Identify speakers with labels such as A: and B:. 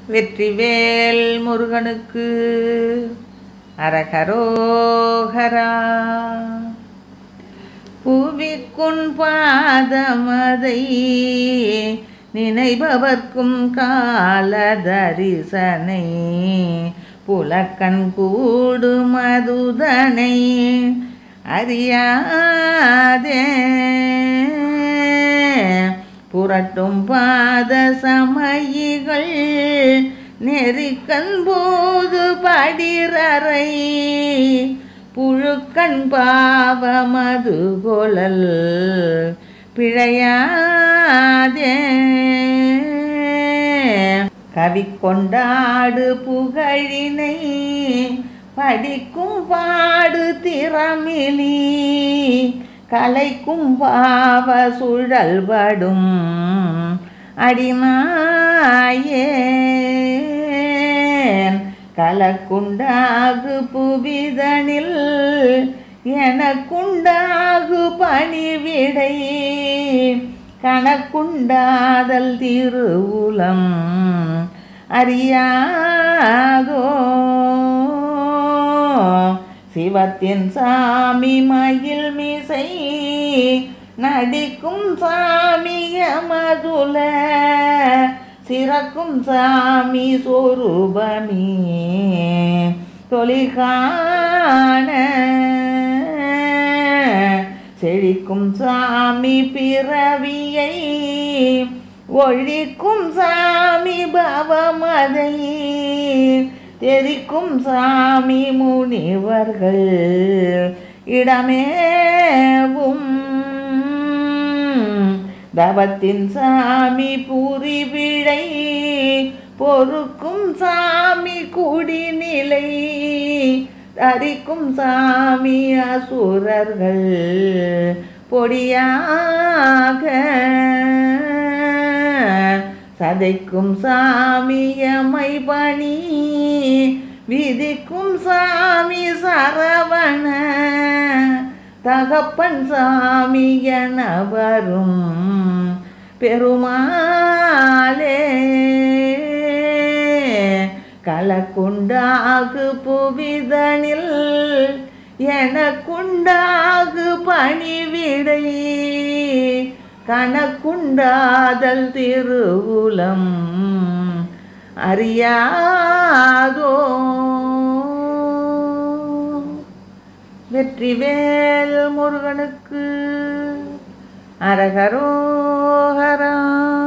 A: வெற்றிவேல் முருகனுக்கு அரகரோகரா புவிக்குன் பாதமதை நினைபவர்க்கும் கால தரிசனை புலக்கண் கூடு மதுதனை அறியாதே புரட்டும் பாத சமயிகள் நெறிக்கண் போது படிரறை புழுக்கண் பாவமது கொழல் பிழையாதே கவி கொண்டாடு புகழினை படிக்கும் பாடு திறமிலி கலைக்கும் பாவ சுழல்படும் அடிமாயேன் கலக்குண்டாகு புவிதனில் எனக்குண்டாகு பணிவிடை கணக்குண்டாதல் திருவுலம் அறியாதோ சிவத்தின் சாமி மயில் மிசை நடிக்கும் சாமிய மதுல சிறக்கும் சாமி சொரூபமே தொழிகாண செழிக்கும் சாமி பிறவியை ஒழிக்கும் சாமி பவமதை தெரிக்கும் சாமி முனிவர்கள் இடமேவும் தவத்தின் சாமி புரி விழை பொறுக்கும் சாமி குடிநிலை தரிக்கும் சாமி அசுரர்கள் பொடியாக சதைக்கும் சாமியமை பணி விதிக்கும் சாமி சரவண தகப்பன் சாமி என வரும் பெருமாளே கலக்குண்டாகு புவிதனில் எனக்குண்டாகு பணிவிடை கணக்குண்டாதல் திருவுலம் அறியாதோ வெற்றிவேல் முருகனுக்கு அரகரோகரா